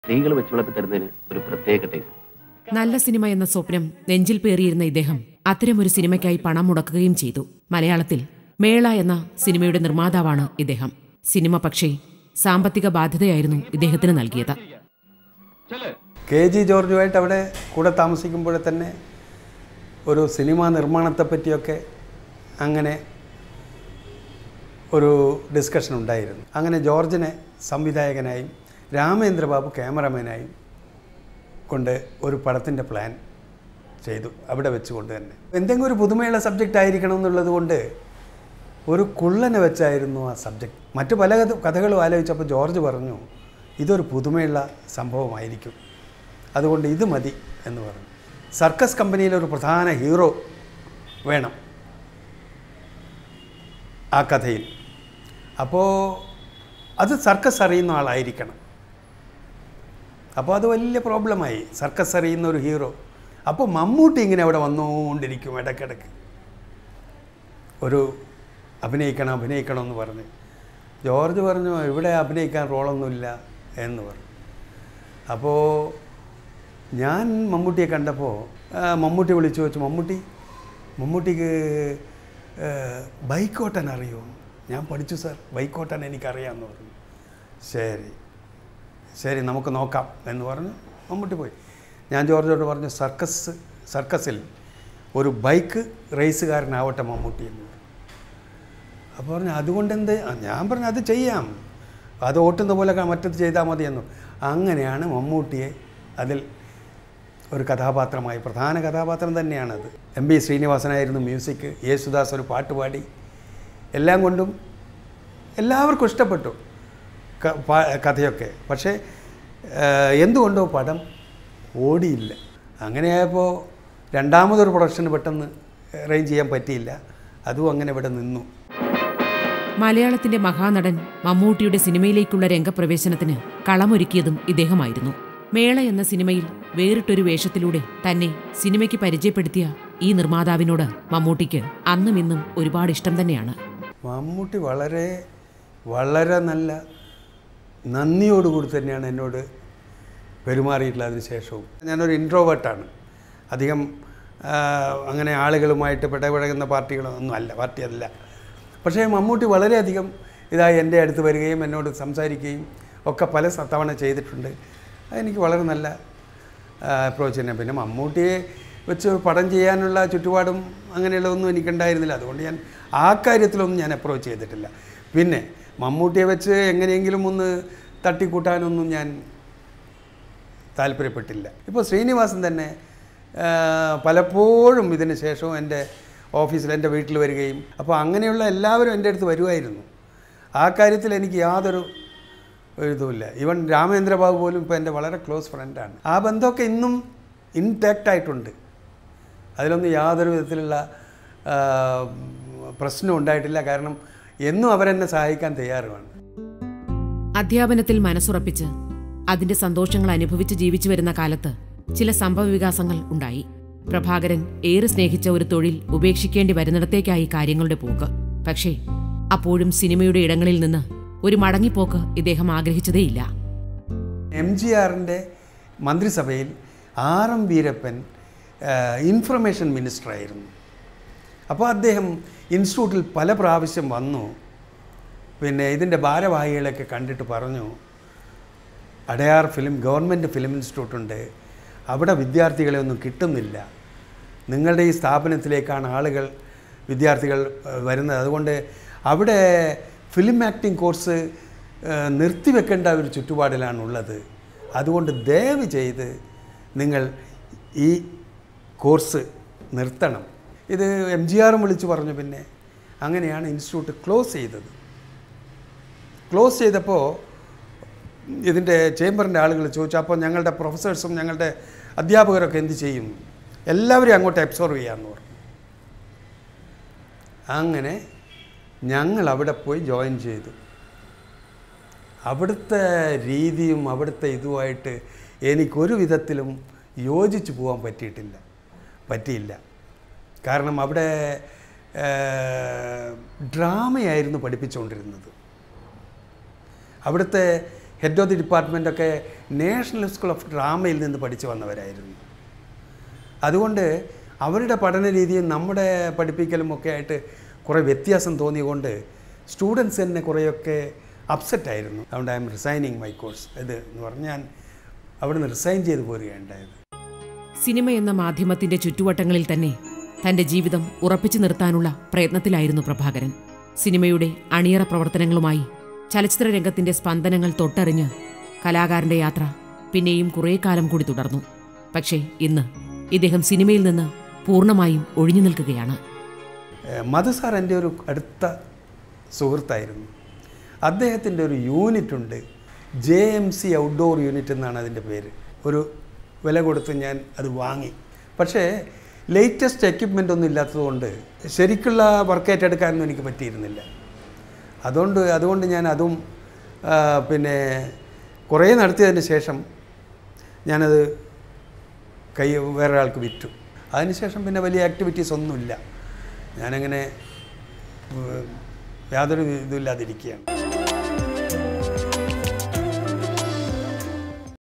സ്ത്രീകൾ വെച്ച് വിളമ്പി തരുന്നതിന് ഒരു പ്രത്യേക ടേസ്റ്റ് നല്ല സിനിമ എന്ന സ്വപ്നം നെഞ്ചിൽ പേറിയിരുന്ന ഇദ്ദേഹം അത്തരമൊരു സിനിമയ്ക്കായി പണം മുടക്കുകയും ചെയ്തു മലയാളത്തിൽ മേള എന്ന സിനിമയുടെ നിർമ്മാതാവാണ് ഇദ്ദേഹം സിനിമ പക്ഷേ സാമ്പത്തിക ബാധ്യതയായിരുന്നു ഇദ്ദേഹത്തിന് നൽകിയത് കെ ജി ജോർജുമായിട്ട് അവിടെ കൂടെ താമസിക്കുമ്പോൾ തന്നെ ഒരു സിനിമാ നിർമ്മാണത്തെ പറ്റിയൊക്കെ അങ്ങനെ ഒരു ഡിസ്കഷൻ ഉണ്ടായിരുന്നു അങ്ങനെ ജോർജിനെ സംവിധായകനായും രാമേന്ദ്രബാബു ക്യാമറമാനായും കൊണ്ട് ഒരു പടത്തിൻ്റെ പ്ലാൻ ചെയ്തു അവിടെ വെച്ചുകൊണ്ട് തന്നെ എന്തെങ്കിലും ഒരു പുതുമയുള്ള സബ്ജക്റ്റ് ആയിരിക്കണം എന്നുള്ളത് കൊണ്ട് ഒരു കുള്ളനെ വെച്ചായിരുന്നു ആ സബ്ജക്റ്റ് മറ്റു പല കഥ കഥകളും ആലോചിച്ചപ്പോൾ ജോർജ് പറഞ്ഞു ഇതൊരു പുതുമയുള്ള സംഭവമായിരിക്കും അതുകൊണ്ട് ഇത് മതി എന്ന് പറഞ്ഞു സർക്കസ് കമ്പനിയിലെ ഒരു പ്രധാന ഹീറോ വേണം ആ കഥയിൽ അപ്പോൾ അത് സർക്കസ് അറിയുന്ന ആളായിരിക്കണം അപ്പോൾ അത് വലിയ പ്രോബ്ലമായി സർക്കസ് അറിയുന്ന ഒരു ഹീറോ അപ്പോൾ മമ്മൂട്ടി ഇങ്ങനെ അവിടെ വന്നുകൊണ്ടിരിക്കും ഇടയ്ക്കിടയ്ക്ക് ഒരു അഭിനയിക്കണം അഭിനയിക്കണം എന്ന് പറഞ്ഞ് ജോർജ് പറഞ്ഞു ഇവിടെ അഭിനയിക്കാൻ റോളൊന്നുമില്ല എന്ന് പറഞ്ഞു അപ്പോൾ ഞാൻ മമ്മൂട്ടിയെ കണ്ടപ്പോൾ ആ, മമ്മൂട്ടി വിളിച്ചു വെച്ചു മമ്മൂട്ടി മമ്മൂട്ടിക്ക് ആ, ബൈക്ക് ഓട്ടാൻ അറിയുമോ ഞാൻ പഠിച്ചു സാർ ബൈക്ക് ഓട്ടാൻ എനിക്കറിയാമെന്ന് പറഞ്ഞു ശരി ശരി നമുക്ക് നോക്കാം എന്ന് പറഞ്ഞ് മമ്മൂട്ടി പോയി ഞാൻ ജോർജോട് പറഞ്ഞു സർക്കസ് സർക്കസിൽ ഒരു ബൈക്ക് റേസുകാരനാവട്ടെ മമ്മൂട്ടി എന്ന് പറഞ്ഞു അപ്പോൾ പറഞ്ഞു അതുകൊണ്ട് എന്ത് ആ, ഞാൻ പറഞ്ഞു അത് ചെയ്യാം അത് ഓട്ടുന്ന പോലെ ക- മറ്റത് ചെയ്താൽ മതിയെന്നു അങ്ങനെയാണ് മമ്മൂട്ടിയെ അതിൽ ഒരു കഥാപാത്രമായി പ്രധാന കഥാപാത്രം തന്നെയാണത് എം ബി ശ്രീനിവാസനായിരുന്നു മ്യൂസിക് യേശുദാസ് ഒരു പാട്ട് പാടി എല്ലാം കൊണ്ടും എല്ലാവർക്കും ഇഷ്ടപ്പെട്ടു ക- പാ- കഥയൊക്കെ പക്ഷേ ആ, എന്തുകൊണ്ടോ പടം ഓടിയില്ല അങ്ങനെയായപ്പോൾ രണ്ടാമതൊരു പ്രൊഡക്ഷന് പെട്ടെന്ന് അറേഞ്ച് ചെയ്യാൻ പറ്റിയില്ല അതും അങ്ങനെ ഇവിടെ നിന്നു മലയാളത്തിന്റെ മഹാനടൻ മമ്മൂട്ടിയുടെ സിനിമയിലേക്കുള്ള രംഗപ്രവേശനത്തിന് കളമൊരുക്കിയതും ഇദ്ദേഹമായിരുന്നു മേള എന്ന സിനിമയിൽ വേറിട്ടൊരു വേഷത്തിലൂടെ തന്നെ സിനിമയ്ക്ക് പരിചയപ്പെടുത്തിയ ഈ നിർമ്മാതാവിനോട് മമ്മൂട്ടിക്ക് അന്നും ഇന്നും ഒരുപാട് ഇഷ്ടം തന്നെയാണ് മമ്മൂട്ടി വളരെ വളരെ നല്ല നന്ദിയോടുകൂടി തന്നെയാണ് എന്നോട് പെരുമാറിയിട്ടുള്ളത് അതിന് ശേഷവും ഞാനൊരു ഇൻട്രോവേർട്ടാണ് അധികം ആ, അങ്ങനെ ആളുകളുമായിട്ട് പിടപഴകുന്ന പാർട്ടികളൊന്നും അല്ല പാർട്ടി അല്ല പക്ഷേ മമ്മൂട്ടി വളരെയധികം ഇതായി എൻ്റെ അടുത്ത് വരികയും എന്നോട് സംസാരിക്കുകയും ഒക്കെ പല സ- തവണ ചെയ്തിട്ടുണ്ട് അതെനിക്ക് വളരെ നല്ല അപ്രോച്ച് തന്നെ പിന്നെ മമ്മൂട്ടിയെ വെച്ച് ഒരു പടം ചെയ്യാനുള്ള ചുറ്റുപാടും അങ്ങനെയുള്ളതൊന്നും എനിക്കുണ്ടായിരുന്നില്ല അതുകൊണ്ട് ഞാൻ ആ കാര്യത്തിലൊന്നും ഞാൻ അപ്രോച്ച് ചെയ്തിട്ടില്ല പിന്നെ മമ്മൂട്ടിയെ വെച്ച് എങ്ങനെയെങ്കിലും ഒന്ന് തട്ടിക്കൂട്ടാനൊന്നും ഞാൻ താല്പര്യപ്പെട്ടില്ല ഇപ്പോൾ ശ്രീനിവാസൻ തന്നെ ആ, പലപ്പോഴും ഇതിന് ശേഷവും എൻ്റെ ഓഫീസിൽ എൻ്റെ വീട്ടിൽ വരികയും അപ്പോൾ അങ്ങനെയുള്ള എല്ലാവരും എൻ്റെ അടുത്ത് വരുമായിരുന്നു ആ കാര്യത്തിൽ എനിക്ക് യാതൊരു ഇതുമില്ല ഈവൻ രാമേന്ദ്രബാബു പോലും ഇപ്പോൾ എൻ്റെ വളരെ ക്ലോസ് ഫ്രണ്ടാണ് ആ ബന്ധമൊക്കെ ഇന്നും ഇൻടാക്റ്റ് ആയിട്ടുണ്ട് അതിലൊന്നും യാതൊരു വിധത്തിലുള്ള ആ, പ്രശ്നവും ഉണ്ടായിട്ടില്ല കാരണം എന്നും അവരെന്നെ സഹായിക്കാൻ തയ്യാറുമാണ് അധ്യാപനത്തിൽ മനസ്സുറപ്പിച്ച് അതിന്റെ സന്തോഷങ്ങൾ അനുഭവിച്ച് ജീവിച്ചു വരുന്ന കാലത്ത് ചില സംഭവവികാസങ്ങൾ ഉണ്ടായി പ്രഭാകരൻ ഏറെ സ്നേഹിച്ച ഒരു തൊഴിൽ ഉപേക്ഷിക്കേണ്ടി വരുന്നിടത്തേക്കായി കാര്യങ്ങളുടെ പോക്ക് പക്ഷേ അപ്പോഴും സിനിമയുടെ ഇടങ്ങളിൽ നിന്ന് ഒരു മടങ്ങിപ്പോക്ക് ഇദ്ദേഹം ആഗ്രഹിച്ചതേയില്ല എം ജി ആറിൻ്റെ മന്ത്രിസഭയിൽ ആർ എം വീരപ്പൻ ഇൻഫർമേഷൻ മിനിസ്റ്ററായിരുന്നു അപ്പോൾ അദ്ദേഹം ഇൻസ്റ്റിറ്റ്യൂട്ടിൽ പല പ്രാവശ്യം വന്നു പിന്നെ ഇതിൻ്റെ ഭാരവാഹികളെയൊക്കെ കണ്ടിട്ട് പറഞ്ഞു Adyar film government film institute ഉണ്ട് അവിടെ വിദ്യാർത്ഥികളെ ഒന്നും കിട്ടുന്നില്ല നിങ്ങളുടെ ഈ സ്ഥാപനത്തിലേക്കാണ് ആളുകൾ വിദ്യാർത്ഥികൾ ഏഹ്, വരുന്നത് അതുകൊണ്ട് അവിടെ ഫിലിം ആക്ടിംഗ് കോഴ്സ് ഏഹ്, നിർത്തിവെക്കേണ്ട ഒരു ചുറ്റുപാടിലാണുള്ളത് അതുകൊണ്ട് ദയവ് ചെയ്ത് നിങ്ങൾ ഈ കോഴ്സ് നിർത്തണം ഇത് എം ജി ആറും വിളിച്ച് പറഞ്ഞു പിന്നെ അങ്ങനെയാണ് ഇൻസ്റ്റിറ്റ്യൂട്ട് ക്ലോസ് ചെയ്തത് ക്ലോസ് ചെയ്തപ്പോൾ ഇതിൻ്റെ ചേംബറിൻ്റെ ആളുകൾ ചോദിച്ചു അപ്പോൾ ഞങ്ങളുടെ പ്രൊഫസേഴ്സും ഞങ്ങളുടെ അധ്യാപകരൊക്കെ എന്ത് ചെയ്യും എല്ലാവരെയും അങ്ങോട്ട് അബ്സോർവ് ചെയ്യാമെന്ന് പറഞ്ഞു അങ്ങനെ ഞങ്ങൾ അവിടെ പോയി ജോയിൻ ചെയ്തു അവിടുത്തെ രീതിയും അവിടുത്തെ ഇതുമായിട്ട് എനിക്കൊരു വിധത്തിലും യോജിച്ച് പോകാൻ പറ്റിയിട്ടില്ല പറ്റിയില്ല കാരണം അവിടെ ഏഹ്, ഡ്രാമയായിരുന്നു പഠിപ്പിച്ചുകൊണ്ടിരുന്നത് അവിടുത്തെ ഹെഡ് ഓഫ് ദി ഡിപ്പാർട്ട്മെൻറ്റൊക്കെ നാഷണൽ സ്കൂൾ ഓഫ് ഡ്രാമയിൽ നിന്ന് പഠിച്ചു വന്നവരായിരുന്നു അതുകൊണ്ട് അവരുടെ പഠന രീതിയും നമ്മുടെ പഠിപ്പിക്കലും ഒക്കെ ആയിട്ട് കുറേ വ്യത്യാസം തോന്നിയതുകൊണ്ട് സ്റ്റുഡൻസ് തന്നെ കുറേയൊക്കെ അപ്സെറ്റ് ആയിരുന്നു അതുകൊണ്ട് I'm resigning my course ഇത് എന്ന് പറഞ്ഞാൽ അവിടുന്ന് റിസൈൻ ചെയ്ത് പോരുകയുണ്ടായത് സിനിമ എന്ന മാധ്യമത്തിന്റെ ചുറ്റുവട്ടങ്ങളിൽ തന്നെ തന്റെ ജീവിതം ഉറപ്പിച്ചു നിർത്താനുള്ള പ്രയത്നത്തിലായിരുന്നു പ്രഭാകരൻ സിനിമയുടെ അണിയറ പ്രവർത്തനങ്ങളുമായി ചലച്ചിത്ര രംഗത്തിന്റെ സ്പന്ദനങ്ങൾ തൊട്ടറിഞ്ഞ് കലാകാരന്റെ യാത്ര പിന്നെയും കുറേ കാലം കൂടി തുടർന്നു പക്ഷേ ഇന്ന് ഇദ്ദേഹം സിനിമയിൽ നിന്ന് പൂർണ്ണമായും ഒഴിഞ്ഞു നിൽക്കുകയാണ് ഏഹ് മധു സാർ എൻ്റെ ഒരു അടുത്ത സുഹൃത്തായിരുന്നു അദ്ദേഹത്തിൻ്റെ ഒരു യൂണിറ്റ് ഉണ്ട് J M C outdoor unit എന്നാണ് അതിൻ്റെ പേര് ഒരു വില കൊടുത്ത് ഞാൻ അത് വാങ്ങി പക്ഷേ ലേറ്റസ്റ്റ് എക്യുപ്മെൻ്റ് ഒന്നും ഇല്ലാത്തതുകൊണ്ട് ശരിക്കുള്ള വർക്ക് ഏറ്റെടുക്കാനൊന്നും എനിക്ക് പറ്റിയിരുന്നില്ല അതുകൊണ്ട് അതുകൊണ്ട് ഞാൻ അതും ആ, പിന്നെ കുറേ നടത്തിയതിന് ശേഷം ഞാനത് കൈ വേറെ ആൾക്ക് വിറ്റു അതിനുശേഷം പിന്നെ വലിയ ആക്ടിവിറ്റീസ് ഒന്നുമില്ല ഞാനങ്ങനെ ഉം, യാതൊരു ഇതുമില്ലാതിരിക്കുകയാണ്